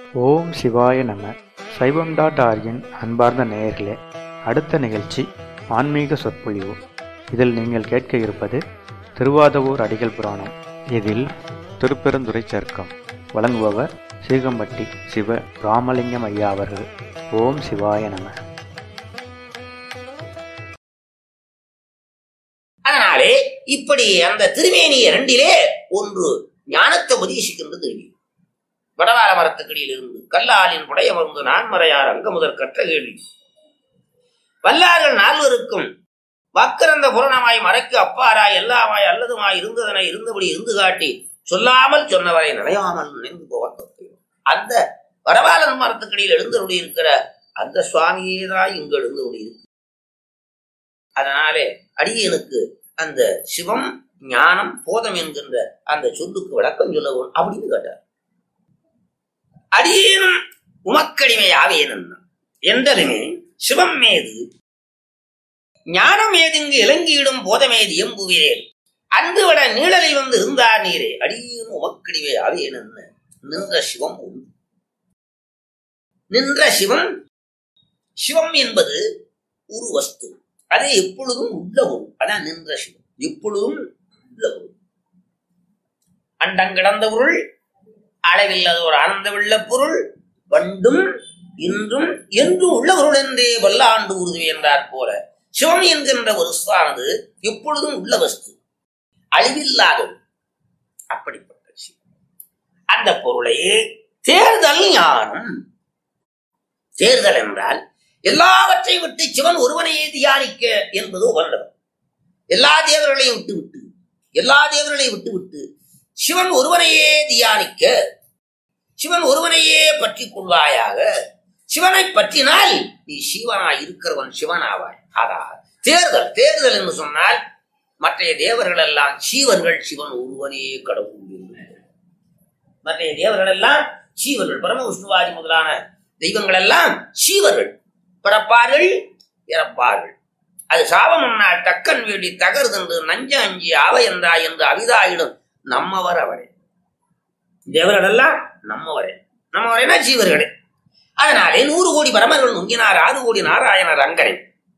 ஓம் சிவாய நம சைவம் டாட் ஆர்கின் அன்பார்ந்த நேயர்களே அடுத்த நிகழ்ச்சி ஆன்மீக சொற்பொழிவு இதில் நீங்கள் கேட்க இருப்பது திருவாதவூர் அடிகள் புராணம் இதில் திருப்பெருந்துறை சர்க்கம் வழங்குபவர் சீகம்பட்டி சிவ ராமலிங்கம் ஐயா அவர்கள் ஓம் சிவாய நம அதனாலே இப்படி அந்த திருமேனி இரண்டிலே ஒன்று ஞானத்தை உபதேசிக்கின்றது கேள்வி வடவார மரத்துக்கடியில் இருந்து கல்லாலின் புடையமர்ந்து நான்மறையார் அங்க முதற் கற்ற கேள்வி வல்லார்கள் நால்வருக்கும் வக்கரந்த புரணமாய் மறைக்கு அப்பாராய் எல்லாமாய் அல்லதுமாய் இருந்ததனை இருந்தபடி இருந்து காட்டி சொல்லாமல் சொன்னவரை நினையாமல் நினைந்து போக அந்த வடவாளன் மரத்துக்கடியில் எழுந்தருளி இருக்கிற அந்த சுவாமியே தான் இங்கு எழுந்தருளி இருக்கு அதனாலே அடியனுக்கு அந்த சிவம் ஞானம் போதம் என்கின்ற அந்த சொல்லுக்கு விளக்கம் சொல்லவும் அப்படின்னு கேட்டார் அடியேனும் உமக்கடிமை ஆவேன் என்றலுமே சிவம் மேது ஞானம் ஏதுங்கு இலங்கியிடும் போதமேது எம்புவீரேன் அன்று விட நீழலில் வந்து இருந்தார் நீரே அடியேனும் உமக்கடிமை ஆவேன் நின்ற சிவம் உண்டு நின்ற சிவம் சிவம் என்பது ஒரு வஸ்து அது எப்பொழுதும் உள்ள ஒரு அதான் நின்ற சிவம் எப்பொழுதும் உள்ள ஒரு அண்டங்கிடந்த பொருள் அளவில்லாத ஒரு ஆனந்த வெள்ள பொருள் வண்டும் இன்றும் என்றும் உள்ள பொருள் என்றே வல்லாண்டு உறுதி என்றார் போல சிவம் என்கின்ற ஒரு ஸ்தானது எப்பொழுதும் உள்ள வஸ்து அழிவில்லாதது அப்படிப்பட்ட சிவம் அந்த பொருளை தேர்தல் ஞானம் தேர்தல் என்றால் எல்லாவற்றையும் விட்டு சிவன் ஒருவனையே தியானிக்க என்பது உபரிடம் எல்லா தேவர்களையும் விட்டு விட்டு எல்லா தேவர்களையும் விட்டு விட்டு சிவன் ஒருவனையே தியானிக்க சிவன் ஒருவனையே பற்றி கொள்வாயாக சிவனை பற்றினால் நீ சிவனாய் இருக்கிறவன் சிவனாவாய் ஆதா தேர்தல் தேர்தல் என்று சொன்னால் மற்றைய தேவர்கள் எல்லாம் சீவர்கள் சிவன் ஒருவனே கடவுள் என்று. மற்றைய தேவர்கள் எல்லாம் சீவர்கள் பரம விஷ்ணுவாதி முதலான தெய்வங்கள் எல்லாம் சீவர்கள் பிறப்பார்கள் இறப்பார்கள் அது சாபம் முன்னால் தக்கன் வீடி தகர்தென்று நஞ்ச அஞ்சி அவை என்றா என்று அவிதாயிடும் நம்மவர் அவரே தேவர்களெல்லாம் நம்மவரே நம்மவரேனா ஜீவர்களே அதனாலே நூறு கோடி பரமர்கள் நுங்கினார் ஆறு கோடி நாராயணர் அங்கரை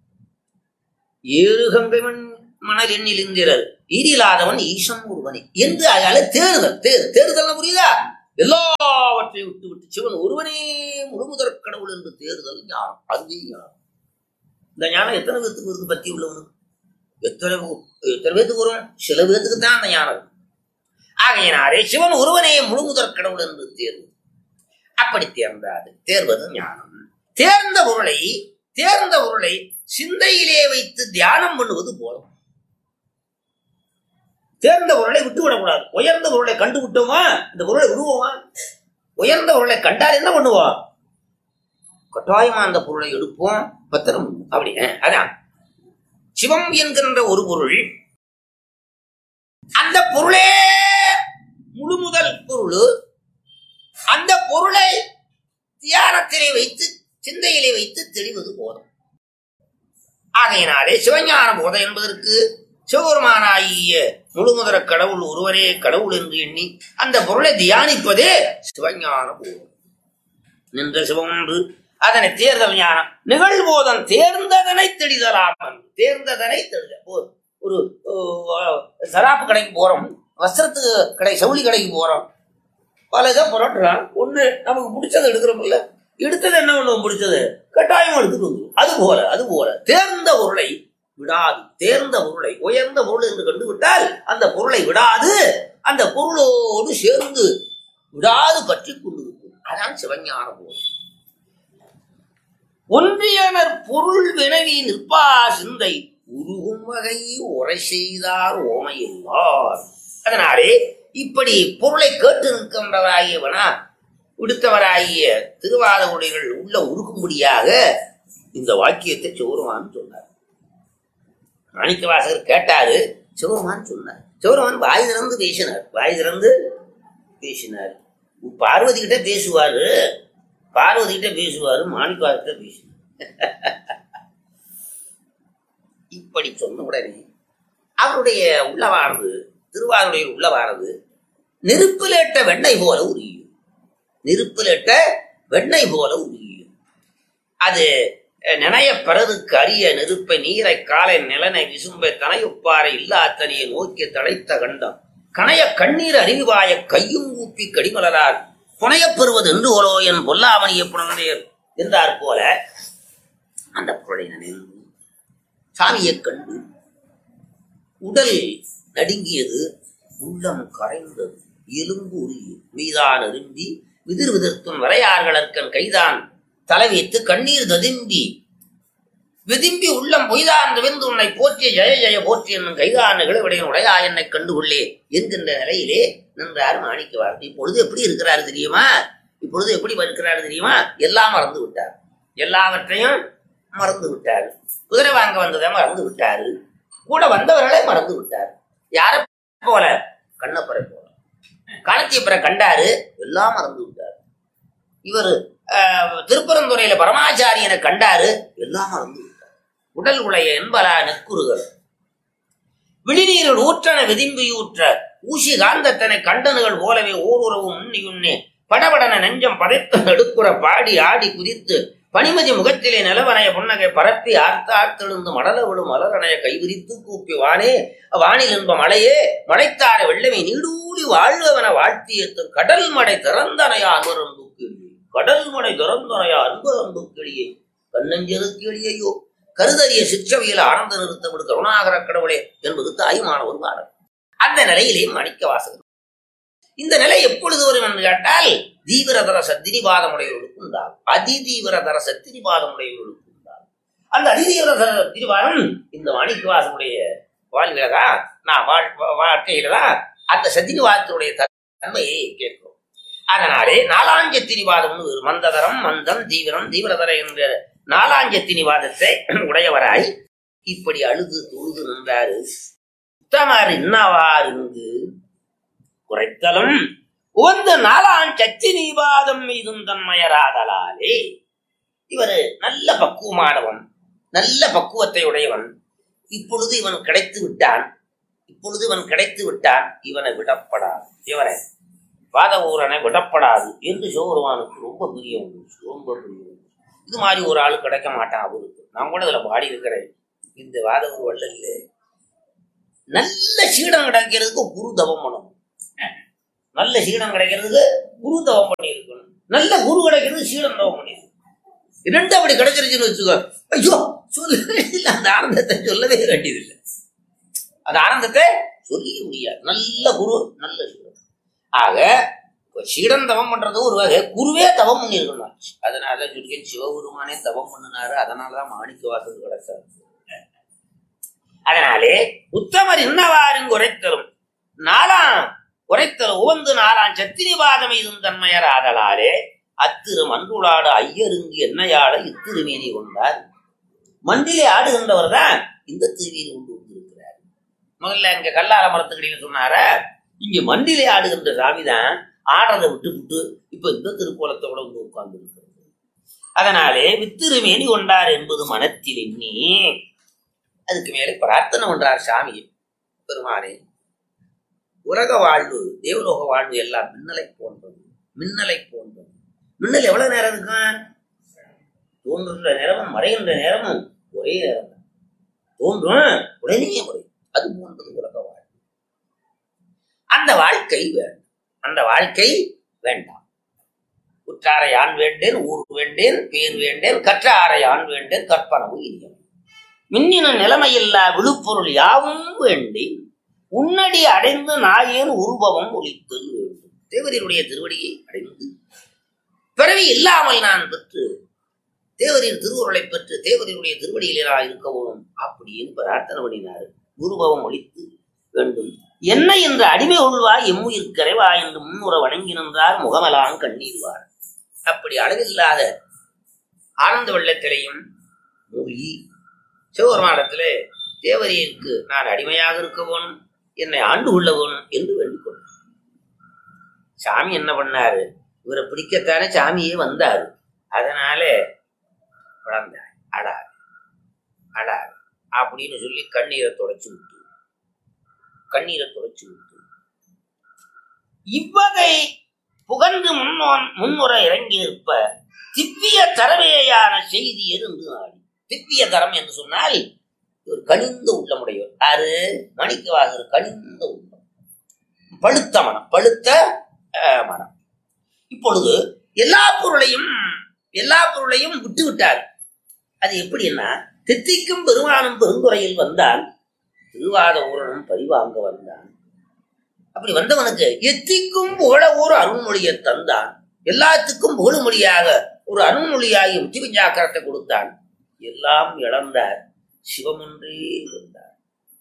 ஏறு கங்கை மண் மணல் எண்ணில் இந்திரர் ஈரில்லாதவன் ஈசன் ஒருவனே என்று அதால தேர்தல் தேர் தேர்தல் புரியுதா எல்லாவற்றையும் விட்டு விட்டு சிவன் ஒருவனே முழுமுதற் கடவுள் என்று தேர்தல் ஞானம் அதுவே ஞானம் இந்த ஞானம் எத்தனை பேத்துக்கு இருக்கு பத்தி உள்ளவனு எத்தனை பே- எத்தனை பேத்துக்கு வரும் சில பேத்துக்கு தான் அந்த ஞானம் இருக்கு. ஆகையினாலே சிவன் ஒருவனே முழுமுதற் கடவுள் என்று தேர்வு அப்படி தேர்ந்தாது தேர்வது ஞானம் தேர்ந்த பொருளை தேர்ந்த பொருளை சிந்தையிலே வைத்து தியானம் பண்ணுவது போலும் தேர்ந்த பொருளை விட்டு விடக்கூடாது உயர்ந்த பொருளை கண்டு விட்டோமா இந்த பொருளை விடுவோமா உயர்ந்த பொருளை கண்டால் என்ன பண்ணுவோம் கட்டாயமா அந்த பொருளை எடுப்போம் பத்திரம் அப்படி அஹ், அதான் சிவம் என்கின்ற ஒரு பொருள் அந்த பொருளே முழு முதல் பொருள் அந்த பொருளை தியானத்திலே வைத்து சிந்தையிலே வைத்து தெளிவது போதும் ஆகையினாலே சிவஞான போதம் என்பதற்கு சிவபெருமானாகிய முழுமுதற கடவுள் ஒருவரே கடவுள் என்று எண்ணி அந்த பொருளை தியானிப்பதே சிவஞான போதம் நின்ற சிவம் ஒன்று அதனை தேர்தல் ஞானம் நிகழ்போதம் தேர்ந்ததனை தெளிதலாம் தேர்ந்ததனை தெளித ஒரு ஒரு அஹ், சராப்பு கடைக்கு போறோம் வஸ்திரத்துக்கு கடை சவுளி கடைக்கு போறோம் பல இதை புரட்டுறான் ஒண்ணு நமக்கு பிடிச்சதை எடுக்கிறோம்ல எடுத்தது என்ன ஒண்ணு பிடிச்சது கட்டாயம் எடுத்துட்டு வந்து அது போல அது போல தேர்ந்த பொருளை விடாது தேர்ந்த பொருளை உயர்ந்த பொருள் என்று கண்டு விட்டால் அந்த பொருளை விடாது அந்த பொருளோடு சேர்ந்து விடாது பற்றி கொண்டு இருக்கும் அதான் சிவஞான பொருள் ஒன்றியனர் பொருள் வினவி நிற்பா சிந்தை உருகும் வகை உரை செய்தார் ஓமையில்லார் அதனாலே இப்படி பொருளை கேட்டு நிற்கின்றவராகியவனா விடுத்தவராகிய திருவாத உடைகள் உள்ள உருக்கும்படியாக இந்த வாக்கியத்தை சிவருமான் சொன்னார் மாணிக்கவாசகர் கேட்டாரு சிவருமான் சொன்னார் சிவருமான் வாய் திறந்து பேசினார் வாய் திறந்து பேசினார் பார்வதி கிட்ட பேசுவாரு பார்வதி கிட்ட பேசுவாரு மாணிக்கவாசகிட்ட பேசினார் இப்படி சொன்ன உடனே அவருடைய உள்ளவானது திருவாருடைய உள்ளவானது நெருப்பிலேட்ட வெண்ணெய் போல உரியும் நெருப்பிலிட்ட வெண்ணெய் போல உருகியும் அது அஹ், நினைய பிறருக்கு அரிய நெருப்பை நீரை காலை நிலனை விசும்பை தனையொப்பாறை இல்லாத்தனியை நோக்கி தழைத்த கண்டம் கணைய கண்ணீர் அறிவாய கையும் ஊப்பி கடிமலரார் புனையப் பெறுவது என்று ஓலோ என் பொல்லாமணிய புனந்தேர் என்றார் போல அந்த பொருளை நினைந்து சாமியைக் கண்டு உடல் நடுங்கியது உள்ளம் கரைந்தது எலும்பு உருகி மீதான் அரும்பி விதிர் விதிர்த்தும் வரையார்களற்கன் கைதான் தலை வைத்து கண்ணீர் ததும்பி விதிம்பி உள்ளம் பொய்தான் விந்து உன்னை போற்றிய ஜெய ஜெய போற்றி என்னும் கைதான் நிகழ்வுடைய உடையா என்னை கண்டுகொள்ளே என்கின்ற நிலையிலே நின்றார் மாணிக்கவார் இப்பொழுது எப்படி இருக்கிறாரு தெரியுமா இப்பொழுது எப்படி இருக்கிறாரு தெரியுமா எல்லாம் மறந்து விட்டார் எல்லாவற்றையும் மறந்து விட்டார் குதிரை வாங்க வந்ததை மறந்து விட்டாரு கூட வந்தவர்களை மறந்து விட்டார் யார போல கண்ணப்பரை போல காலத்தியப்பரை கண்டாரு எல்லாம் மறந்து விட்டார் இவர் திருப்பரந்துறையில பரமாச்சாரியனை கண்டாரு எல்லாம் மறந்து விட்டார் உடல் உடைய என்பலா நெக்குறுகள் விழிநீரில் ஊற்றன விதிம்பியூற்ற ஊசி காந்தத்தனை கண்டனுகள் போலவே ஓருறவு உன்னியுன்னே படபடன நெஞ்சம் பதைத்து நடுக்குற பாடி ஆடி குதித்து பனிமதி முகத்திலே நிலவனைய புன்னகை பரப்பி ஆர்த்தார்த்தெழுந்து மடல விடும் மலரணைய கைவிரித்து கூப்பி வானே வானில் இன்ப மழையே மழைத்தார வெள்ளமை நீடூழி வாழ்வன வாழ்த்தியத்தும் கடல் மடை திறந்தனையா அன்பரம்பு கிளியே கடல் மடை திறந்தனையா அன்பரம்பு கிளியே கண்ணஞ்செரு கிளியையோ கருதறிய சிற்றவையில் ஆனந்த நிறுத்தமிடு கருணாகர கடவுளே என்பது தாயுமான ஒரு பாடல் அந்த நிலையிலே மாணிக்க வாசகர் இந்த நிலை எப்பொழுது வரும் என்று கேட்டால் தீவிரதர சத்திரிபாதமுடையவர்களுக்கு உண்டாகும் அதிதீவிரதர சத்திரிபாதமுடையவர்களுக்கு உண்டாகும் அந்த அதிதீவிரதர சத்திரிபாதம் இந்த மாணிக்கவாசனுடைய வாழ்வில தான் நான் வாழ் வாழ்க்கையில தான் அந்த சத்திரிவாதத்தினுடைய தன்மையை கேட்கிறோம் அதனாலே நாலாஞ்சத்திரிவாதம்னு ஒரு மந்ததரம் மந்தம் தீவிரம் தீவிரதர என்ற நாலாஞ்சத்தினிவாதத்தை உடையவராய் இப்படி அழுது தொழுது நின்றாரு உத்தமர் இன்னவார் இங்கு குறைத்தலும் உவந்து நாலாம் சச்சி நீவாதம் மீதும் தன்மையராதலாலே இவர் நல்ல பக்குவமானவன் நல்ல பக்குவத்தை உடையவன் இப்பொழுது இவன் கிடைத்து விட்டான் இப்பொழுது இவன் கிடைத்து விட்டான் இவனை விடப்படாது இவனை வாத ஊரனை விடப்படாது என்று சிவபெருமானுக்கு ரொம்ப பிரிய உண்டு ரொம்ப பிரிய உண்டு இது மாதிரி ஒரு ஆள் கிடைக்க மாட்டான் அவருக்கு நான் கூட இதுல பாடி இருக்கிறேன் இந்த வாத ஊர் வள்ளல்ல நல்ல சீடம் கிடைக்கிறதுக்கு குரு தவம் பண்ணணும் நல்ல சீடம் கிடைக்கிறதுக்கு குரு தவம் பண்ணி இருக்கணும் நல்ல குரு கிடைக்கிறதுக்கு சீடம் தவம் பண்ணி இரண்டு அப்படி கிடைச்சிருச்சுன்னு வச்சுக்கோ ஐயோ சொல்லவே இல்லை அந்த ஆனந்தத்தை சொல்லவே வேண்டியதில்லை அந்த ஆனந்தத்தை சொல்லவே முடியாது நல்ல குரு நல்ல சீடம் ஆக இப்ப சீடன் தவம் பண்றது ஒரு வகை குருவே தவம் பண்ணியிருக்கணும் அதனால சொல்கிறேன் சிவபெருமானே தவம் பண்ணினாரு அதனாலதான் மாணிக்க வாசல் கிடைச்சாரு அதனாலே உத்தமர் இன்னவாறும் உரைத்தரும் நாலாம் உரைத்தரும் உவந்து நாலாம் சத்திரிவாதம் இதும் தன்மையர் ஆதலாலே அத்திரு மன்றுளாடு ஐயருங்கு என்னையாட இத்திருமேனி கொண்டார் மண்டிலே ஆடுகின்றவர் தான் இந்த திருவியை கொண்டு வந்திருக்கிறார் முதல்ல இங்க கல்லால மரத்துக்கடியில் சொன்னார இங்க மண்டிலே ஆடுகின்ற சாமி தான் ஆடுறதை விட்டு விட்டு இப்ப இந்த திருக்கோலத்தோட வந்து உட்கார்ந்து இருக்கிறது அதனாலே வித்திருமேனி கொண்டார் என்பது மனத்தில் எண்ணி அதுக்கு மேலே பிரார்த்தனை பண்றார் சாமி பெருமானே உலக வாழ்வு தேவலோக வாழ்வு எல்லாம் மின்னலை போன்றது மின்னலை போன்றது மின்னல் எவ்வளவு நேரம் இருக்கும் தோன்றுகின்ற நேரமும் மறைகின்ற நேரமும் ஒரே நேரம் தான் தோன்றும் உடனே முறை அது போன்றது உலக வாழ்வு அந்த வாழ்க்கை வேண்டும் அந்த வாழ்க்கை வேண்டாம் உற்றாரை யான் வேண்டேன் ஊர் வேண்டேன் பேர் வேண்டேன் கற்றாரை யான் வேண்டேன் கற்பனவும் இனியம் மின்னின நிலைமையில்லா விழுப்பொருள் யாவும் வேண்டேன் உன்னடி அடைந்து நாயேன் உருவமும் ஒழித்தல் வேண்டும் தேவரினுடைய திருவடியை அடைந்து பிறவி இல்லாமல் நான் பெற்று தேவரின் திருவுருளை பெற்று தேவரினுடைய திருவடியிலே நான் இருக்க வேணும் அப்படின்னு பிரார்த்தனை பண்ணினாரு உருவம் ஒழித்து வேண்டும் என்ன என்ற அடிமை உள்வா எம்முயிர் கரைவா என்று முன்னுற வணங்கி நின்றார் முகமலாம் கண்ணீர்வார் அப்படி அளவில்லாத ஆனந்த வெள்ளத்திலையும் மூழ்கி சிவபெருமானத்திலே தேவரியருக்கு நான் அடிமையாக இருக்க வேணும் என்னை ஆண்டு கொள்ள வேணும் என்று வேண்டிக் கொண்டார் சாமி என்ன பண்ணாரு இவரை பிடிக்கத்தானே சாமியே வந்தாரு அதனால குழந்தாய் அடாது அடாது அப்படின்னு சொல்லி கண்ணீரை தொடச்சு விட்டு கண்ணீரை தொடச்சு விட்டு இவ்வகை புகழ்ந்து முன்னோன் முன்னுரை இறங்கி நிற்ப திவ்ய தரவேயான செய்தி எருந்து நாடி திவ்ய தரம் என்று சொன்னால் ஒரு கனிந்த உள்ளமுடையவர் யாரு மணிக்கவாசர் கனிந்த உள்ளம் பழுத்த மனம் பழுத்த அஹ், மனம் இப்பொழுது எல்லா பொருளையும் எல்லா பொருளையும் விட்டு விட்டார் அது எப்படின்னா தித்திக்கும் பெருமானும் பெருந்துறையில் வந்தான் திருவாத ஊரனும் பரிவாங்க வந்தான் அப்படி வந்தவனுக்கு எத்திக்கும் புகழ ஒரு அருண்மொழியை தந்தான் எல்லாத்துக்கும் புகழுமொழியாக ஒரு அருண்மொழியாகி உச்சிவிஞ்சாக்கரத்தை கொடுத்தான் எல்லாம் இழந்தார் சிவமொன்றே இருந்தார்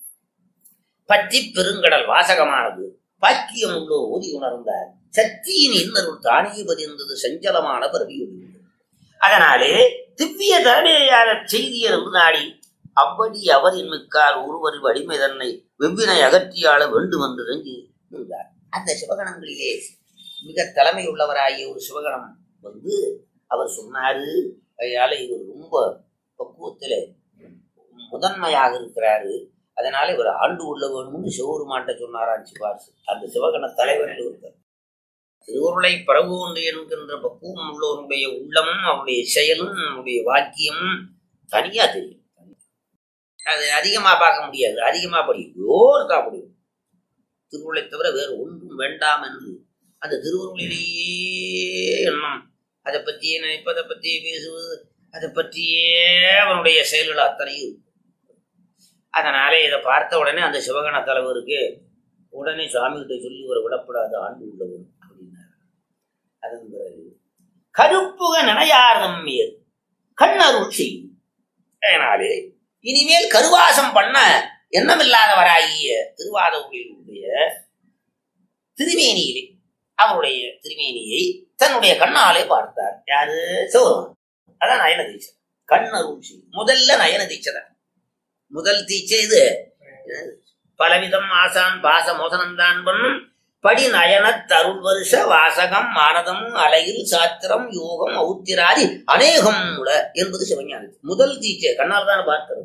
பற்றி பெருங்கடல் வாசகமானது பாக்கியம் உள்ளோ ஓதி உணர்ந்தார் சக்தியின் இன்னருள் தானே பதிந்தது சஞ்சலமான பரவியது அதனாலே திவ்ய தரமேயான செய்தியர் நாடி அவ்வடி அவரின் மிக்கார் ஒருவர் வடிமை தன்னை வெவ்வினை அகற்றியாள வேண்டும் என்று இறங்கி நின்றார் அந்த சிவகணங்களிலே மிக தலைமை உள்ளவராகிய ஒரு சிவகணம் வந்து அவர் சொன்னாரு அதனால இவர் ரொம்ப பக்குவத்துல முதன்மையாக இருக்கிறாரு அதனால இவர் ஆண்டு உள்ள வேணும்னு சிவபெருமான்ட்ட சொன்னாராம் சிவாசு அந்த சிவகண தலைவர் இருக்கார் திருவுருளை பரவு ஒன்று என்கின்ற பக்குவம் உள்ளவருடைய உள்ளமும் அவருடைய செயலும் அவருடைய வாக்கியமும் தனியா தெரியும் அது அதிகமா பார்க்க முடியாது அதிகமா படிக்கும் யோர் தான் முடியும் திருவுருளை தவிர வேறு ஒன்றும் வேண்டாம் என்று அந்த திருவுருளிலேயே எண்ணம் அதை பற்றியே நினைப்பதை பற்றியே பேசுவது அதை பற்றியே அவனுடைய செயல்கள் அத்தனையும் இருக்கும். அதனாலே இதை பார்த்த உடனே அந்த சிவகண தலைவருக்கு உடனே சுவாமிகிட்ட சொல்லி ஒரு விடப்படாத ஆண்டு உள்ளவன் அப்படின்னார் அதன் பிறகு கருப்புக நினையார் நம்மியர் கண்ணருள் செய்யும் அதனாலே இனிமேல் கருவாசம் பண்ண எண்ணமில்லாதவராகிய திருவாத உடைய திருமேனியிலே அவருடைய திருமேனியை தன்னுடைய கண்ணாலே பார்த்தார் யாரு சிவபெருமான் அதான் நயன தீட்சை கண்ணருள் செய்யும் முதல்ல நயன தீட்சை தான் முதல் தீட்சை இது பலவிதம் ஆசான் பாச மோசனந்தான் பண்ணும் படி நயன தருள் வருஷ வாசகம் மானதம் அலையில் சாத்திரம் யோகம் ஔத்திராதி அநேகம் உள என்பது சிவஞானம் முதல் தீட்சை கண்ணால் தான் பார்க்கிறது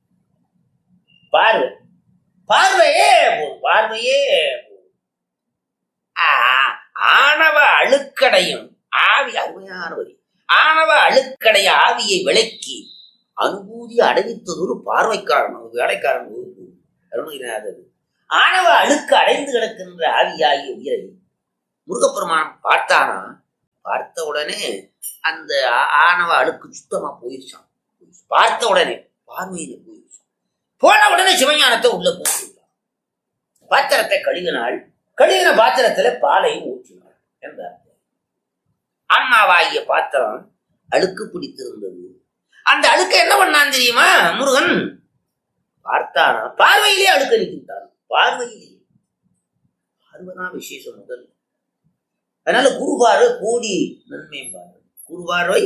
பார்வை பார்வையே போதும் பார்வையே போதும். ஆ, ஆணவ அழுக்கடையும் ஆவி அருமையான வரி ஆணவ அழுக்கடைய ஆவியை விளக்கி அனுபூதி அடைவித்ததொரு பார்வைக்காரன் ஒரு வேலைக்காரன் ஒரு அருமையினாதது ஆணவ அழுக்கு அடைந்து கிடக்கின்ற ஆவியாகிய உயிரை முருகப்பெருமான் பார்த்தானா பார்த்த உடனே அந்த ஆ- ஆணவ அழுக்கு சுத்தமா போயிருச்சான் பார்த்த உடனே பார்வையில போயிருச்சான் போன உடனே சிவஞானத்தை உள்ள போட்டுட்டான் பாத்திரத்தை கழுவினாள் கழுவின பாத்திரத்துல பாலை ஊற்றினாள் என்றார் ஆன்மாவாகிய பாத்திரம் அழுக்கு பிடித்திருந்தது அந்த அழுக்க என்ன பண்ணான் தெரியுமா முருகன் பார்த்தானா பார்வையிலே அழுக்க நிற்கின்றான் பார்வையிலே பார்வைதான் விசேஷம் முதல் அதனால குருபார்வை கோடி நன்மையும் பார்வை குருபார்வை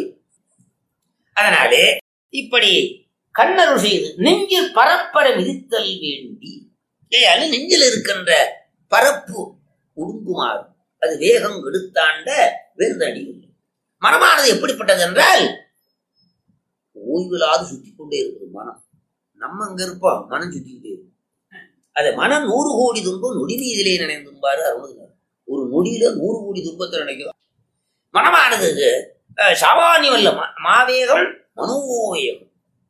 அதனாலே இப்படி கண்ணருள் செய்து நெஞ்சில் பரப்பர மிதித்தல் வேண்டி ஏயால நெஞ்சில் இருக்கின்ற பரப்பு ஒடுங்குமாறு அது வேகம் கெடுத்தாண்ட வேந்தடி மனமானது எப்படிப்பட்டது என்றால் ஓய்வில்லாது சுத்தி கொண்டே இருக்குது மனம் நம்ம அங்க இருப்போம் மனம் சுத்திக்கிட்டே இருக்கும் அது மனம் நூறு கோடி துன்பம் நொடி மீதிலே நினைந்தும்பாரு அருணகிரிநாதர் ஒரு நொடியில நூறு கோடி துன்பத்தை நினைக்கிறோம் மனமானது அஹ், சாமானியம் அல்ல ம- மாவேகம் மனோவேகம்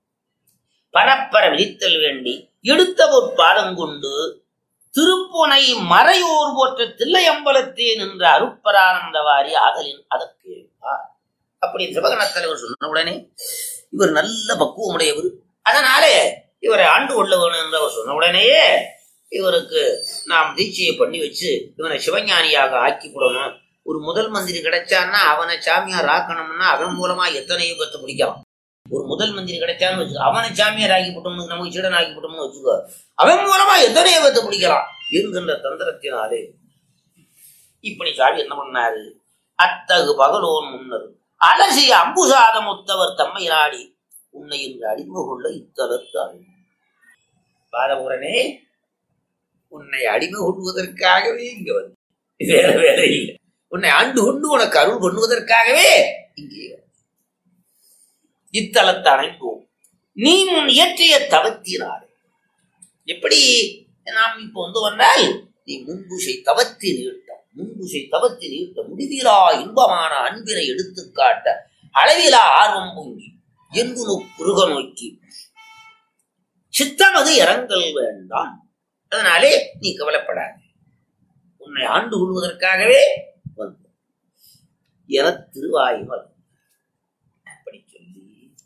பரப்பர விதித்தல் வேண்டி எடுத்த பொற்பாதம் கொண்டு திருப்புனை மறையோர் போற்ற தில்லையம்பலத்தே நின்ற அருட்பரானந்தவாரி ஆதலின் அதற்கு ஏற்பார். அப்படி சிவகண தலைவர் சொன்ன உடனே இவர் நல்ல பக்குவமுடையவர் அதனாலே இவரை ஆண்டு கொள்ள வேணும் என்று அவர் சொன்ன உடனேயே இவருக்கு நாம் தீட்சையை பண்ணி வச்சு இவனை சிவஞானியாக ஆக்கி போடணும் ஒரு முதல் மந்திரி கிடைச்சான்னா அவனை சாமியார் ஆக்கணும்னா அவன் மூலமா எத்தனையோ பேர்த்த பிடிக்கலாம் ஒரு முதல் மந்திரி கிடைச்சான்னு வச்சுக்கோ அவனை சாமியார் ஆக்கி போட்டோம்னு நமக்கு சீடன் ஆக்கி போட்டோம்னு வச்சுக்கோ அவன் மூலமா எத்தனையோ பேர்த்த பிடிக்கலாம் என்கின்ற தந்திரத்தினாலே இப்படி சாமி என்ன பண்ணாரு அத்தகு பகலோன் முன்னர் அலசிய அம்புசாதம் ஒத்தவர் தம்மை நாடி உன்னை என்று அடிமை கொள்ள இத்தலத்தாள் பாதபுரனே உன்னை அடிமை கொள்வதற்காகவே இங்க வந்து வேற வேற இல்லை உன்னை ஆண்டு கொண்டு உனக்கு அருள் பண்ணுவதற்காகவே இங்கே வந்து. இத்தலத்தை அணைப்போம் நீ முன் இயற்றிய தவத்தினார் எப்படி நாம் இப்போ வந்து வந்தால் நீ முன்பு செய் தவத்தின் ஈட்டம் முன்புசை தவத்தில் ஈட்ட முடிவிலா இன்பமான அன்பினை எடுத்துக் காட்ட அளவிலா ஆர்வம் பொங்கி என்று குறுக நோக்கி சித்தமது இரங்கல் வேண்டாம் அதனாலே நீ கவலைப்படாத உன்னை ஆண்டு கொள்வதற்காகவே வந்து என திருவாயுமல் அப்படி சொல்லி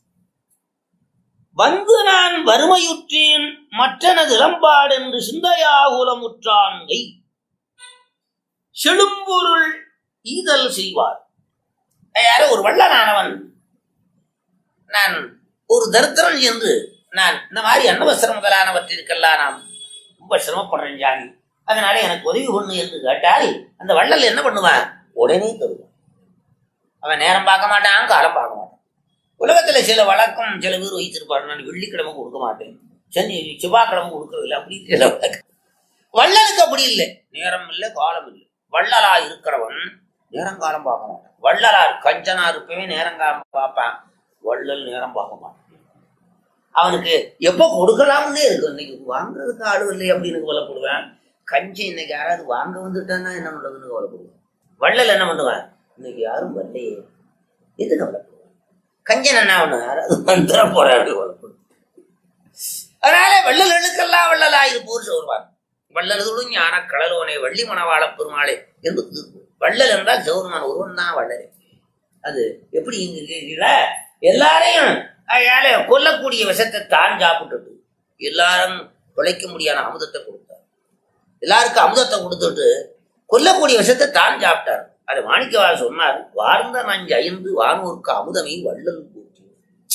வந்து நான் வறுமையுற்றேன் மற்றனது இளம்பாடு என்று சிந்தையாகுலமுற்றான்கை செழும்பொருள் ஈதல் செய்வார் யாரோ ஒரு வள்ளலானவன் நான் ஒரு தரித்திரன் என்று நான் இந்த மாதிரி அன்னவசரம் முதலானவற்றிற்கெல்லாம் நான் ரொம்ப சிரமப்படுறேன் ஜாமி அதனால எனக்கு உதவி பண்ணு என்று கேட்டால் அந்த வள்ளல் என்ன பண்ணுவான் உடனே தருவான் அவன் நேரம் பார்க்க மாட்டான் காலம் பார்க்க மாட்டான் உலகத்துல சில வழக்கம் சில பேர் வைத்திருப்பாரு நான் வெள்ளிக்கிழமை கொடுக்க மாட்டேன் சனி செவ்வாய்க்கிழமை கொடுக்கறது இல்லை அப்படி சில வழக்கம் வள்ளலுக்கு அப்படி இல்லை நேரம் இல்லை காலம் இல்லை வள்ளலா இருக்கிறவன் நேரங்காலம் பார்க்க மாட்டான் வள்ளலார் கஞ்சனா இருப்பவே நேரங்காலம் பார்ப்பான் வள்ளல் நேரம் பார்க்க மாட்டான் அவனுக்கு எப்போ கொடுக்கலாம்னே இருக்கு இன்னைக்கு வாங்குறதுக்கு ஆளு இல்லை அப்படின்னு கவலைப்படுவேன் கஞ்சி இன்னைக்கு யாராவது வாங்க வந்துட்டான்னா என்ன பண்றதுன்னு கவலைப்படுவேன் வள்ளல் என்ன பண்ணுவான் இன்னைக்கு யாரும் வரலையே எது கவலைப்படுவான் கஞ்சன் என்ன ஒண்ணு யாராவது வந்துட போறாரு கவலைப்படுவான் அதனால வள்ளல்களுக்கெல்லாம் வள்ளலா இருப்போர் சொல்வார் வள்ளலதோடும் ஞான கடலோனே வள்ளி மணவாள பெருமாளே என்று திருப்பூர். வள்ளல் என்றால் சிவருமான் ஒருவன் தான் வள்ளலே அது எப்படி இங்க கேட்கிறீங்களா எல்லாரையும் அயால கொல்லக்கூடிய விஷத்தை தான் சாப்பிட்டுட்டு எல்லாரும் பிழைக்க முடியாத அமுதத்தை கொடுத்தார் எல்லாருக்கும் அமுதத்தை கொடுத்துட்டு கொல்லக்கூடிய விஷத்தை தான் சாப்பிட்டார் அது மாணிக்கவார் சொன்னார் வார்ந்த நஞ்சு ஐந்து வானூருக்கு அமுதமே வள்ளல் கூட்டி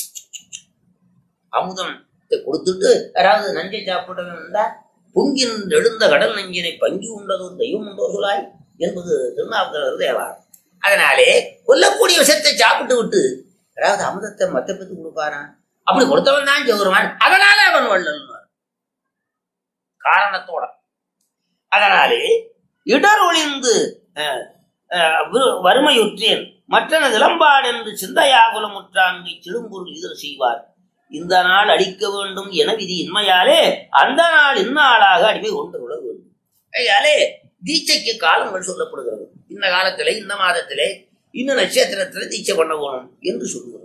அமுதத்தை கொடுத்துட்டு யாராவது நஞ்சை சாப்பிட்டவன் இருந்தா பொங்கின் எழுந்த கடல் நஞ்சினை பங்கி உண்டதும் தெய்வம் உண்டோ சொலாய் என்பது திருநாவுக்கரசர் தேவார் அதனாலே கொல்லக்கூடிய விஷத்தை சாப்பிட்டு விட்டு அதாவது அமுதத்தை மத்த பேத்து கொடுப்பாரா அப்படி கொடுத்தவன் தான் ஜெவருமான் அதனால அவன் வள்ளல் காரணத்தோட அதனாலே இடர் ஒளிந்து அஹ், அஹ், வு- வறுமையுற்றேன் மற்றன இளம்பாடு என்று சிந்தையாகுலமுற்றான்கை சிடும்பொருள் இதழ் செய்வார் இந்த நாள் அடிக்க வேண்டும் என விதி இன்மையாலே அந்த நாள் இந்நாளாக அடிமை கொண்டு விட வேண்டும் ஐயாலே தீட்சைக்கு காலங்கள் சொல்லப்படுகிறது இந்த காலத்திலே இந்த மாதத்திலே இந்த நட்சத்திரத்துல தீட்சை பண்ண போகணும் என்று சொல்லுகிறோம்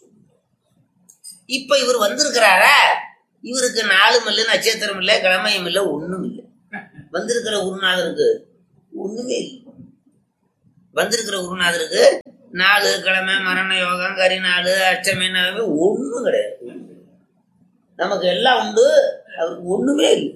இப்ப இவர் வந்திருக்கிறாரா இவருக்கு நாளும் இல்லை நட்சத்திரம் இல்லை கிழமையும் இல்லை ஒண்ணும் இல்லை வந்திருக்கிற குருநாதருக்கு ஒண்ணுமே இல்லை வந்திருக்கிற குருநாதருக்கு நாலு கிழமை மரண யோகம் கரி நாள் அஷ்டமி நவமி ஒண்ணும் கிடையாது நமக்கு எல்லாம் உண்டு அவருக்கு ஒண்ணுமே இல்லை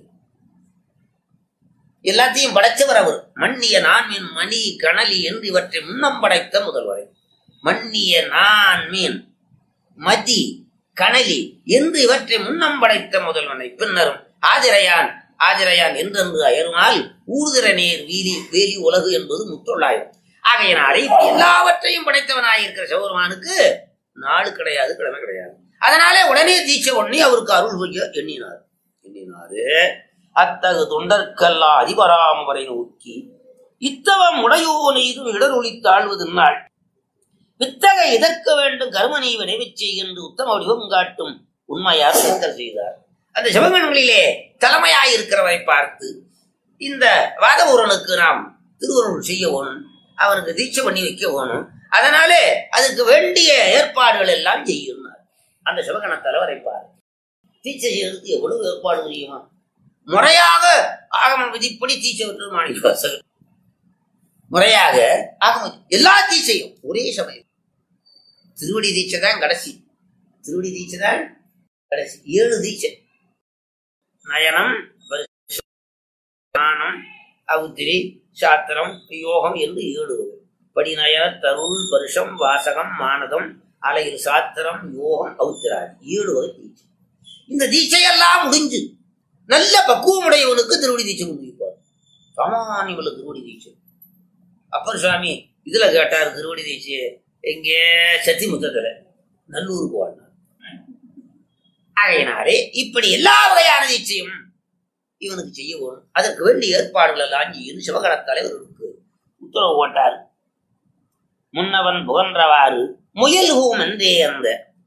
எல்லாத்தையும் படைச்சவர் அவர் மன்னிய நான் மீன் மணி கணலி என்று இவற்றை முன்னம் படைத்த முதல்வரை மன்னிய நான் மீன் மதி கணலி என்று இவற்றை முன்னம் படைத்த முதல்வனை பின்னரும் ஆதிரையான் ஆதிரையான் என்றென்று அயருமால் ஊர்திர நேர் வீதி வேலி உலகு என்பது முத்தொள்ளாயிரம் ஆகையினாலே இப்படி எல்லாவற்றையும் படைத்தவனாயிருக்கிற சிவபெருமானுக்கு நாடு கிடையாது கிழமை கிடையாது அதனாலே உடனே தீட்சை பண்ணி அவருக்கு அருள் புரிய எண்ணினார் எண்ணினாரு அத்தகு தொண்டர்க்கெல்லாம் அதிபராம் வரை நோக்கி இத்தவம் உடையோன் இதும் இடரொளி தாழ்வது நாள் வித்தக எதற்க வேண்டும் கர்மனை விரைவிச் செய்கின்ற உத்தம வடிவம் காட்டும் உண்மையார் சிங்கர் செய்தார் அந்த சிவகன்களிலே தலைமையாய் இருக்கிறவரை பார்த்து இந்த வாதபூரனுக்கு நாம் திருவருள் செய்ய வேணும் அவனுக்கு தீட்சை பண்ணி வைக்க வேணும் அதனாலே அதுக்கு வேண்டிய ஏற்பாடுகள் எல்லாம் செய்யுனார் அந்த சிவகண தலைவரை பார் தீட்சை செய்யறதுக்கு எவ்வளவு ஏற்பாடு தெரியுமா முறையாக ஆகம விதிப்படி தீட்சை விட்டு மாணிக்கவாசகர் முறையாக ஆகம எல்லா தீட்சையும் ஒரே சமயம் திருவடி தீட்சை தான் கடைசி திருவடி தீட்சை தான் கடைசி ஏழு தீட்சை நயனம் ஸ்நானம் அவுத்திரி சாத்திரம் யோகம் என்று ஏழு வகை படிநய தருள் பருஷம் வாசகம் மானதம் அலையில் சாத்திரம் யோகம் அவுத்திராதி ஏழு வகை தீட்சை இந்த தீட்சையெல்லாம் முடிஞ்சு நல்ல பக்குவமுடையவனுக்கு திருவடி தீட்சை முடிப்பார் சாமானியவளுக்கு திருவடி தீட்சை அப்பர் சுவாமி இதுல கேட்டார் திருவடி தீட்சை எங்கே சத்திமுத்தத்துல நல்லூருக்கு வாழ்ந்தார் ஆகையினாலே இப்படி எல்லா வகையான தீட்சையும் இவனுக்கு செய்ய வேணும் அதற்கு வேண்டிய ஏற்பாடுகள் எல்லாம் செய்து சிவகண தலைவர்களுக்கு உத்தரவு போட்டார் முன்னவன் புகன்றவாறு முயல் ஹூம் என்றே அந்த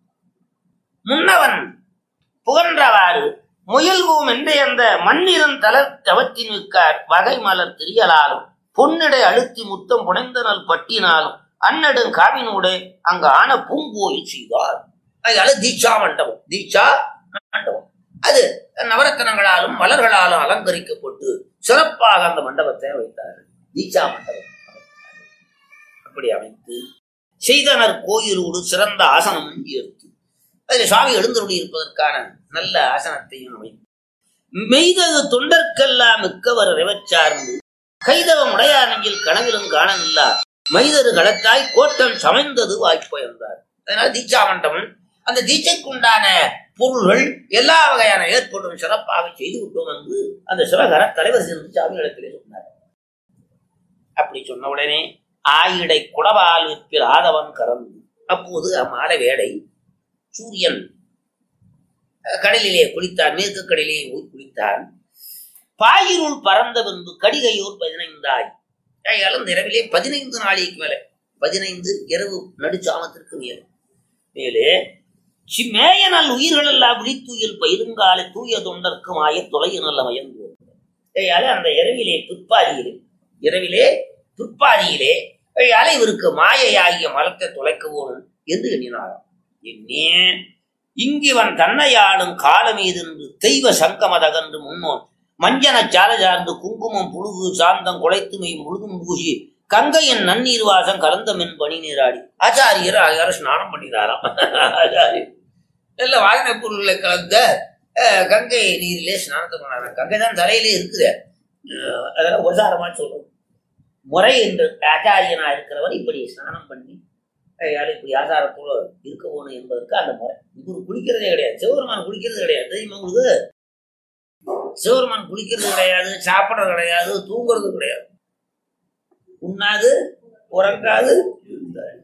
முன்னவன் புகன்றவாறு முயல் ஹூம் என்றே அந்த மண்ணிறன் தளர் தவத்தின் மிக்கார் வகை மலர் திரியலாலும் பொன்னிடை அழுத்தி முத்தம் புனைந்தனல் பட்டினாலும் அன்னடும் காவினோடு அங்கு ஆன பூங்கோயில் செய்தார் அதனால தீட்சா மண்டபம் தீட்சா மண்டபம் அது நவரத்தனங்களாலும் மலர்களாலும் அலங்கரிக்கப்பட்டு சிறப்பாக அந்த மண்டபத்தை வைத்தார் தீட்சா மண்டபம் அப்படி அமைத்து செய்தனர் கோயிலோடு சிறந்த ஆசனமும் ஏற்று அதில் சுவாமி எழுந்தருளி இருப்பதற்கான நல்ல ஆசனத்தையும் அமைத்து மெய்தகு தொண்டர்க்கெல்லாம் மிக்கவர் நிறைவச்சார்ந்து கைதவ முடையார் நெஞ்சில் கனவிலும் காணவில்லா மைதரு களத்தாய் கோட்டம் சமைந்தது வாய்ப்பயர்ந்தார் அதனால தீட்சா மண்டபம் அந்த தீட்சைக்குண்டான பொருள்கள் எல்லா வகையான ஏற்பாடும் சிறப்பாக செய்து விட்டோம் என்று அந்த சிவகர தலைவர் சென்று சாமி இடத்திலே சொன்னார் அப்படி சொன்ன உடனே ஆயிடை குடவால் விற்பில் ஆதவன் கறந்து அப்போது அம்மாலை வேடை சூரியன் அஹ், கடலிலே குளித்தான் மேற்கு கடலிலே போய் குளித்தான் பாயிருள் பறந்த பின்பு கடிகையூர் பதினைந்தாய் ஆகையால் அந்த இரவிலே பதினைந்து நாளைக்கு மேலே பதினைந்து இரவு நடுச்சாமத்திற்கு மேலே மேலே சி- மேயனல் உயிர்கள் எல்லாம் விழித்தூயல் பயிருங்கால தூய தொண்டர்க்கு மாய தொலைய நல்ல மயங்குவோம் ஆகையால அந்த இரவிலே பிற்பாதியிலே இரவிலே பிற்பாதியிலே ஆகையால இவருக்கு மாயையாகிய மலத்தை தொலைக்கவும் என்று எண்ணினாராம் எண்ணே இங்கிவன் தன்னையாளும் காலமீதென்று தெய்வ சங்கமதகன்று முன்னோன் மஞ்சன சால சார்ந்து குங்குமம் புழுகு சாந்தம் குலைத்துமை முழுதும் பூசி கங்கையின் நன்னீர் வாசம் கலந்த மென் பனி நீராடி ஆச்சாரியர் ஆச்சார ஸ்நானம் பண்ணினாராம் ஆச்சாரியர் நல்ல வாசனை பொருள்களை கலந்த அஹ், கங்கை நீரிலே ஸ்நானத்தை பண்ணாராம் கங்கை தான் தலையிலே இருக்குது அஹ், அதெல்லாம் உபசாரமா சொல்றோம் முறை என்று ஆச்சாரியனா இருக்கிறவர் இப்படி ஸ்நானம் பண்ணி யாரும் இப்படி ஆசாரத்தோட இருக்க போகணும் என்பதற்கு அந்த முறை இவர் குளிக்கிறதே கிடையாது சிவபெருமான் குளிக்கிறது கிடையாது தெரியுமா உங்களுக்கு சிவபெருமான் குளிக்கிறது கிடையாது சாப்பிடுறது கிடையாது தூங்குறது கிடையாது உண்ணாது உறங்காது இருந்தார்.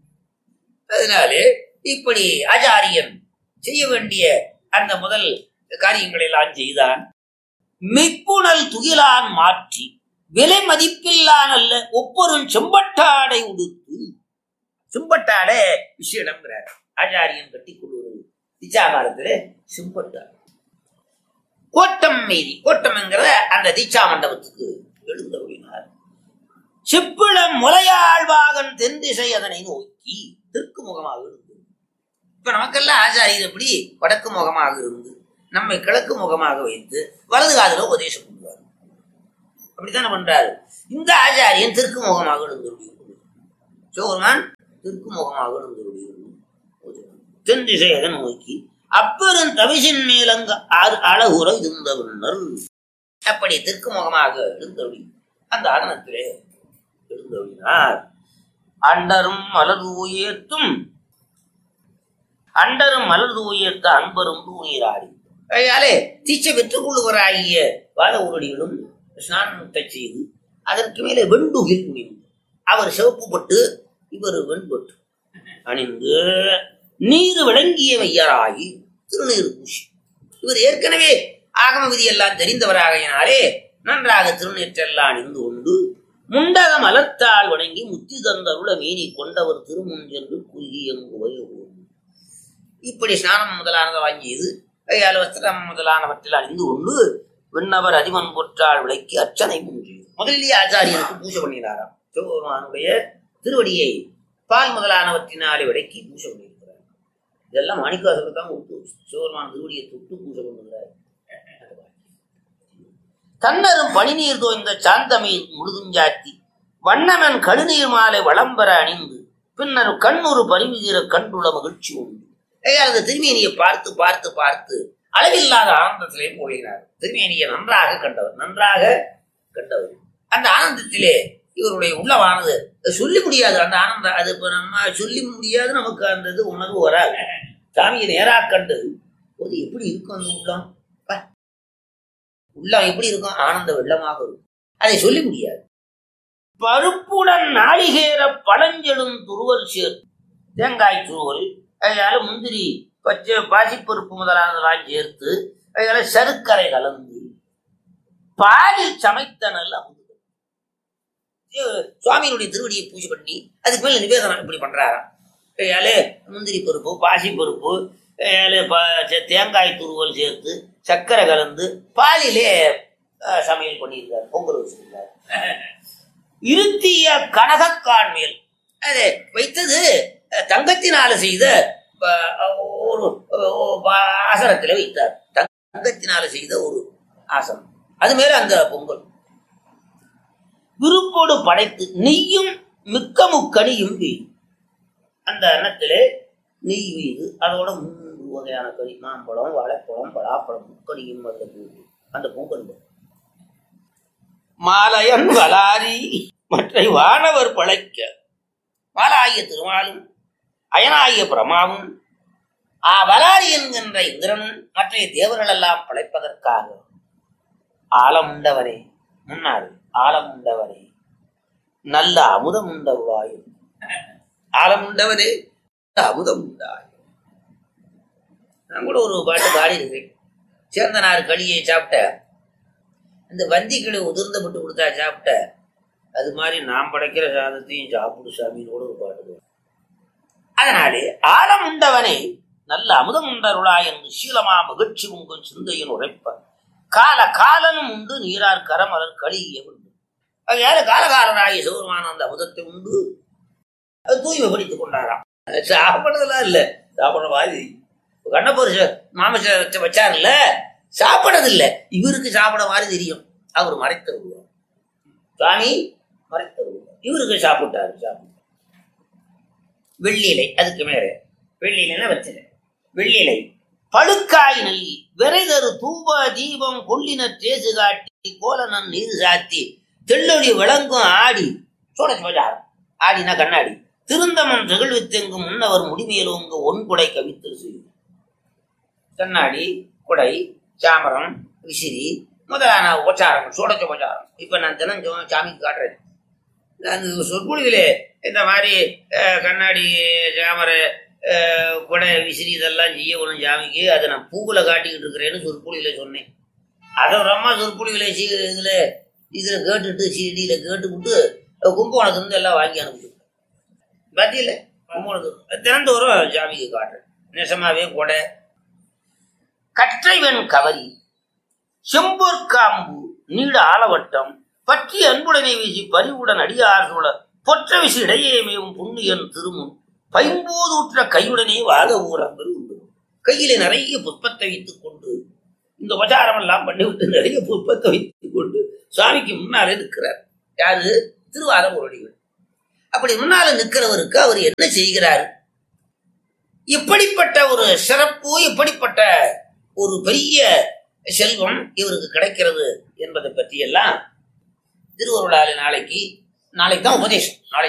அதனாலே இப்படி ஆச்சாரியன் செய்ய வேண்டிய அந்த முதல் காரியங்களை எல்லாம் செய்தான் மெய்ப்புணல் துகிலான் மாற்றி விலை மதிப்பில்லான் அல்ல ஒவ்வொரு செம்பட்டாடை உடுத்து செம்பட்டாடை விஷயம்ங்கிறார் ஆச்சாரியன் கட்டி கொள்வது திச்சாகாரத்திலே செம்பட்டாடை கோட்டம் மீதி கோட்டம் என்கிற அந்த தீட்சா மண்டபத்துக்கு எழுந்தருளினார் செப்பிளம் முலையாழ்வாகன் தென் திசை அதனை நோக்கி தெற்கு முகமாக இருந்து இப்ப நமக்கெல்லாம் ஆச்சாரியர் எப்படி வடக்கு முகமாக இருந்து நம்மை கிழக்கு முகமாக வைத்து வலது காதுல உபதேசம் பண்ணுவார் அப்படித்தானே பண்றாரு இந்த ஆச்சாரியன் தெற்கு முகமாக எழுந்தருளி சிவபெருமான் தெற்கு முகமாக எழுந்தருளி தென் திசை அதன் நோக்கி அப்பெரும் தவிசின் மேலங்க அழகுற இருந்தவர்கள் அப்படி தெற்கு முகமாக எழுந்தருளி அந்த ஆதனத்திலே எழுந்தருளினார் அண்டரும் மலர் உயர்த்தும் அண்டரும் மலர் உயர்த்த அன்பரும் தூணீராடி ஆகையாலே தீச்சை பெற்றுக் கொள்ளுவராகிய வாத உருடிகளும் ஸ்நானத்தை செய்து அதற்கு மேலே வெண்டுகில் குனிந்து அவர் சிவப்பு பட்டு இவர் வெண்பட்டு அணிந்து நீர் விளங்கிய வையராகி திருநீர் பூசி இவர் ஏற்கனவே ஆகம விதி எல்லாம் தெரிந்தவராகையினாலே நன்றாக திருநீற்றெல்லாம் அணிந்து கொண்டு முண்டக மலர்த்தால் வணங்கி முத்தி தந்தருள மீனி கொண்டவர் திருமுன் என்று குறுகி எங்குவை இப்படி ஸ்நானம் முதலானதை வாங்கியது கையால் வஸ்திரம் முதலானவற்றில் அணிந்து கொண்டு விண்ணவர் அதிமன் பொற்றால் விளக்கி அர்ச்சனை முஞ்சி முதலிலேயே ஆச்சாரியனுக்கு பூஜை பண்ணினாராம் சிவபெருமானுடைய திருவடியை பால் முதலானவற்றினாலே விளக்கி பூஜை பண்ணியிருக்கிறார் இதெல்லாம் மாணிக்காசருக்கு தான் கொடுத்து சிவபெருமான் திருவடியை தொட்டு பூஜை பண்ணுகிறார் தன்னரும் பனிநீர் தோய்ந்த சாந்தமை முழுதுஞ்சாத்தி வண்ணமன் கழுநீர் மாலை வளம்பெற அணிந்து பின்னர் கண்ணூறு பரிமிதீர கண்டுள்ள மகிழ்ச்சி உண்டு ஐயா அந்த திருமேனியை பார்த்து பார்த்து பார்த்து அளவில்லாத ஆனந்தத்திலே மூழ்கினார் திருமேனியை நன்றாக கண்டவர் நன்றாக கண்டவர் அந்த ஆனந்தத்திலே இவருடைய உள்ளமானது சொல்லி முடியாது அந்த ஆனந்தம் அது இப்ப நம்ம சொல்லி முடியாது நமக்கு அந்த இது உணர்வு வராது சாமியை நேரா கண்டு ஒரு எப்படி இருக்கும் அந்த உள்ளம் பா. உள்ளம் எப்படி இருக்கும் ஆனந்த வெள்ளமாக இருக்கும் அதை சொல்லி முடியாது பருப்புடன் நாளிகேர பழஞ்செடும் துருவல் சேர் தேங்காய் துருவல் அதனால முந்திரி பச்சை பாசிப்பருப்பு முதலானதெல்லாம் சேர்த்து அதனால சருக்கரை கலந்து பாலில் சமைத்த நல்ல அமுது இது சுவாமியினுடைய திருவடியை பூஜை பண்ணி அதுக்கு மேல நிவேதனம் இப்படி பண்றாராம் அதனால முந்திரி பருப்பு பாசி பருப்பு அதனால ப- தே- தேங்காய் துருவல் சேர்த்து சர்க்கரை கலந்து பாலிலே அஹ், சமையல் பண்ணியிருக்காரு பொங்கல் வச்சிருக்காரு இருத்திய கனகக்கான் மேல் அது வைத்தது அஹ், தங்கத்தினால செய்த அஹ், ஒரு ஒரு ஆசனத்தில் வைத்தார் தங்கத்தினால செய்த ஒரு ஆசனம் அது மேல அந்த பொங்கல் விருப்போடு படைத்து நெய்யும் மிக்க முக்கனியும் வீடு அந்த அன்னத்திலே நெய் வீடு அதோட மூன்று வகையான கறி மாம்பழம் வாழைப்பழம் பலாப்பழம் முக்கனியும் அதுல போகுது அந்த பொங்கல் மாலையன் வலாரி மற்ற வானவர் பழைக்க வாலாகிய திருமாலும் அயனாகிய பிரமாவும் ஆ வலாரி என்கின்ற இந்திரனும் மற்ற தேவர்கள் எல்லாம் படைப்பதற்காக ஆலமுண்டவரே முன்னாள் ஆலமுண்டவரே நல்ல அமுதம் உண்டவாய் ஆலமுண்டவரே அமுதம் உண்டாய் நான் கூட ஒரு பாட்டு பாடி இருக்கேன் சேர்ந்தனார் களியை சாப்பிட்ட இந்த வந்திகளை உதிர்ந்த விட்டு கொடுத்தா சாப்பிட்ட அது மாதிரி நாம் படைக்கிற சாதத்தையும் சாப்பிடு சாமின்னு கூட ஒரு பாட்டு பாடு. அதனாலே ஆழம் உண்டவனே நல்ல அமுதம் உண்டருளாய் என்று சீலமா மகிழ்ச்சி உங்கள் சிந்தையின் உரைப்ப கால காலனும் உண்டு நீரார் கரமலர் களிய உண்டு ஆகையால காலகாலனாகிய சிவருமான அந்த அமுதத்தை உண்டு அது தூய்மைப்படுத்திக் கொண்டாராம் சாப்பிடுறதெல்லாம் இல்ல சாப்பிடுற மாதிரி கண்ணப்பர் மாமச வச்சாருல்ல சாப்பிடறது இல்ல இவருக்கு சாப்பிட மாதிரி தெரியும் அவர் மறைத்து விடுவார் சுவாமி மறைத்து விடுவார் இவருக்கு சாப்பிட்டாரு சாப்பிட்டார் வெள்ளியிலை அதுக்கு மேல வெள்ளியிலைன்னா வச்சல வெள்ளியிலை பழுக்காய் நல்கி விரைதரு தூப தீபம் கொள்ளின தேசு காட்டி கோலனன் நீர் சாத்தி தெள்ளொளி விளங்கும் ஆடி சோடச்சு பஜாரம் ஆடினா கண்ணாடி திருந்தமன் திகழ்வித்தெங்கும் முன்னவர் முடிமேலோங்க ஒன் குடை கவித்தல் செய்யும் கண்ணாடி குடை சாமரம் விசிறி முதலான உபச்சாரம் சோடச்ச உபச்சாரம் இப்ப நான் தினம் சோ- சாமிக்கு காட்டுறேன் நான் சொற்பொழிவிலே இந்த மாதிரி அஹ், கண்ணாடி சாமரை அஹ், குடை விசிறி இதெல்லாம் செய்ய ஒன்றும் சாமிக்கு அதை நான் பூவில் காட்டிக்கிட்டு இருக்கிறேன்னு சொற்பொழிவில் சொன்னேன் அதை ஒரு அம்மா சொற்பொழிவில் இதில் இதில் கேட்டுட்டு சிடியில் கேட்டுவிட்டு கும்பகோணத்துலேருந்து எல்லாம் வாங்கி அனுப்பிச்சு பதில கும்பகோணத்துக்கு தினந்தோறும் சாமிக்கு காட்டுறேன் நெசமாவே கொடை கற்றைவன் கவரி செம்பொற்காம்பு நீட ஆலவட்டம் பற்றி அன்புடனை வீசி பரிவுடன் அடியார் சூழ பொற்ற விசு இடையே மேவும் புண்ணியன் திருமுன் பைம்போதூற்ற கையுடனே வாழ ஊரம்பர் உண்டு கையிலே நிறைய புஷ்பத்தை வைத்துக் கொண்டு இந்த உபச்சாரம் எல்லாம் பண்ணிவிட்டு நிறைய புஷ்பத்தை வைத்துக் கொண்டு சுவாமிக்கு முன்னாலே நிற்கிறார் யாரு திருவாத முரளிகள் அப்படி முன்னால நிற்கிறவருக்கு அவர் என்ன செய்கிறார் இப்படிப்பட்ட ஒரு சிறப்பு இப்படிப்பட்ட ஒரு பெரிய செல்வம் இவருக்கு கிடைக்கிறது என்பதை பற்றி எல்லாம் திருவருளாலே நாளைக்கு நாளைக்கு தான் உபதேசம் நாளை